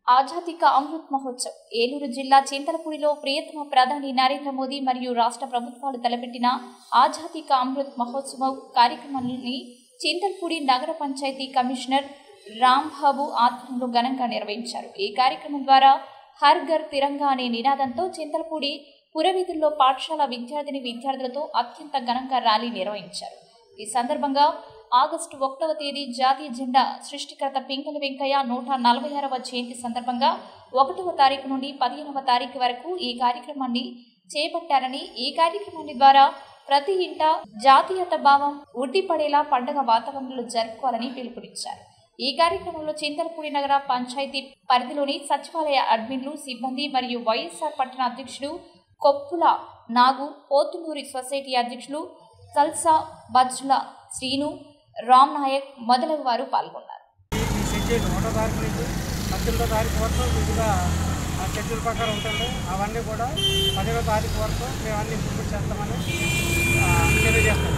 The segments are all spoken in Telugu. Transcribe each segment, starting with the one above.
ఆజాదీ కా అమృత్ మహోత్సవ్ ఏలూరు జిల్లా చింతలపూడిలో ప్రియతమ ప్రధాని నరేంద్ర మోదీ మరియు రాష్ట్ర ప్రభుత్వాలు తలపెట్టిన ఆజాదీ కా అమృత్ మహోత్సవ్ కార్యక్రమాన్ని చింతలపూడి నగర పంచాయతీ కమిషనర్ రామ్ బాబు ఆధ్వర్యంలో ఘనంగా నిర్వహించారు ఈ కార్యక్రమం ద్వారా హర్ ఘర్ తిరంగా అనే నినాదంతో చింతలపూడి పురవీధుల్లో పాఠశాల విద్యార్థిని విద్యార్థులతో అత్యంత ఘనంగా ర్యాలీ నిర్వహించారు ఈ సందర్భంగా ఆగస్టు ఒకటవ తేదీ జాతీయ జెండా సృష్టికర్త పింగళి వెంకయ్య నూట నలభై ఆరవ జయంతి సందర్భంగా ఒకటవ తారీఖు నుండి పదిహేనవ తారీఖు వరకు ఈ కార్యక్రమాన్ని చేపట్టారని ఈ కార్యక్రమాన్ని ద్వారా ప్రతి ఇంట జాతీయత భావం ఉట్టిపడేలా పండగ వాతావరణంలో జరుపుకోవాలని పిలుపునిచ్చారు ఈ కార్యక్రమంలో చింతలపూడి నగర పంచాయతీ పరిధిలోని సచివాలయ అడ్మిన్లు సిబ్బంది మరియు వైఎస్ఆర్ పట్టణ అధ్యక్షుడు కొప్పుల నాగు పోతులూరి సొసైటీ అధ్యక్షులు సల్సా బజ్ల శ్రీను రామ్ నాయక్ మొదలగు వారు పాల్గొన్నారు ఈ షెడ్యూల్ ఒకటో తారీఖు నుంచి పద్దెనిమిదో తారీఖు వరకు విధిగా ఆ షెడ్యూల్ ప్రకారం ఉంటుంది అవన్నీ కూడా పదిహేడో తారీఖు వరకు మేము అన్ని ఇంప్లిమెంట్ చేస్తామని ఆ, తెలియజేస్తాం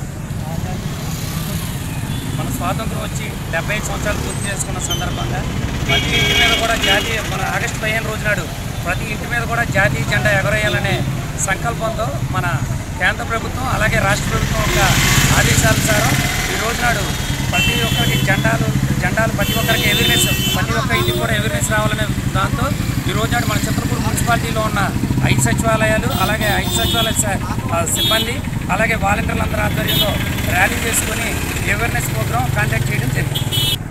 మన స్వాతంత్రం వచ్చి డెబ్బై ఐదు సంవత్సరాలు పూర్తి చేసుకున్న సందర్భంగా ప్రతి ఇంటి మీద కూడా జాతీయ మన ఆగస్టు పదిహేను రోజు నాడు ప్రతి ఇంటి మీద కూడా జాతీయ జెండా ఎగరేయాలనే సంకల్పంతో మన కేంద్ర ప్రభుత్వం అలాగే రాష్ట్ర ప్రభుత్వం యొక్క ఆదేశానుసారం ఈ రోజు నాడు ప్రతి ఒక్కరికి జెండాలు జెండాలు ప్రతి ఒక్కరికి అవేర్నెస్ ప్రతి ఒక్క ఇంటికి కూడా అవేర్నెస్ రావాలనే దాంతో ఈ రోజు నాడు మన చిత్రపూర్ మున్సిపాలిటీలో ఉన్న ఐదు సచివాలయాలు అలాగే ఐదు సచివాలయ స- ఆ, సిబ్బంది అలాగే వాలంటీర్లందరి ఆధ్వర్యంలో ర్యాలీ చేసుకుని అవేర్నెస్ ప్రోగ్రాం కండక్ట్ చేయడం జరిగింది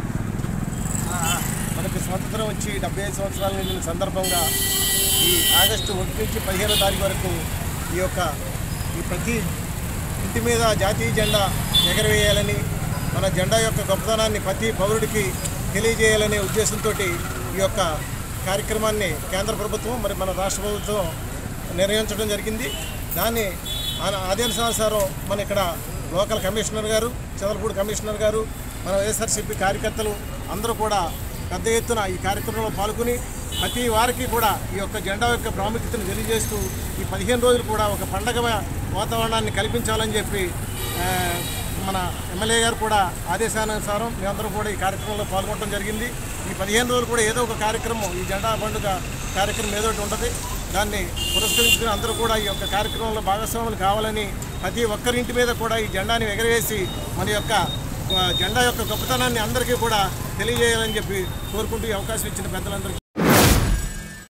మనకు స్వాతంత్రం వచ్చి డెబ్బై ఐదు సంవత్సరాల నిండిన సందర్భంగా ఈ ఆగస్టు ఒకటి నుంచి పదిహేనో తారీఖు వరకు ఈ యొక్క ఈ ప్రతి ఇంటి మీద జాతీయ జెండా ఎగరవేయాలని మన జెండా యొక్క గొప్పతనాన్ని ప్రతి పౌరుడికి తెలియజేయాలనే ఉద్దేశంతో ఈ యొక్క కార్యక్రమాన్ని కేంద్ర ప్రభుత్వం మరి మన రాష్ట్ర ప్రభుత్వం నిర్వహించడం జరిగింది దాన్ని ఆ- ఆదేశానుసారం మన ఇక్కడ లోకల్ కమిషనర్ గారు చదలపూడి కమిషనర్ గారు మన వైఎస్ఆర్సీపీ కార్యకర్తలు అందరూ కూడా పెద్ద ఎత్తున ఈ కార్యక్రమంలో పాల్గొని ప్రతి వారికి కూడా ఈ యొక్క జెండా యొక్క ప్రాముఖ్యతను తెలియజేస్తూ ఈ పదిహేను రోజులు కూడా ఒక పండగ వాతావరణాన్ని కల్పించాలని చెప్పి ఆ, మన ఎమ్మెల్యే గారు కూడా ఆదేశానుసారం మేమందరం కూడా ఈ కార్యక్రమంలో పాల్గొనడం జరిగింది ఈ పదిహేను రోజులు కూడా ఏదో ఒక కార్యక్రమం ఈ జెండా పండుగ కార్యక్రమం ఏదో ఒకటి ఉంటుంది దాన్ని పురస్కరించుకుని అందరూ కూడా ఈ యొక్క కార్యక్రమంలో భాగస్వాములు కావాలని ప్రతి ఒక్కరింటి మీద కూడా ఈ జెండాని ఎగరవేసి మన యొక్క ఆ, జెండా యొక్క గొప్పతనాన్ని అందరికీ కూడా తెలియజేయాలని చెప్పి కోరుకుంటూ ఈ అవకాశం ఇచ్చిన పెద్దలందరికీ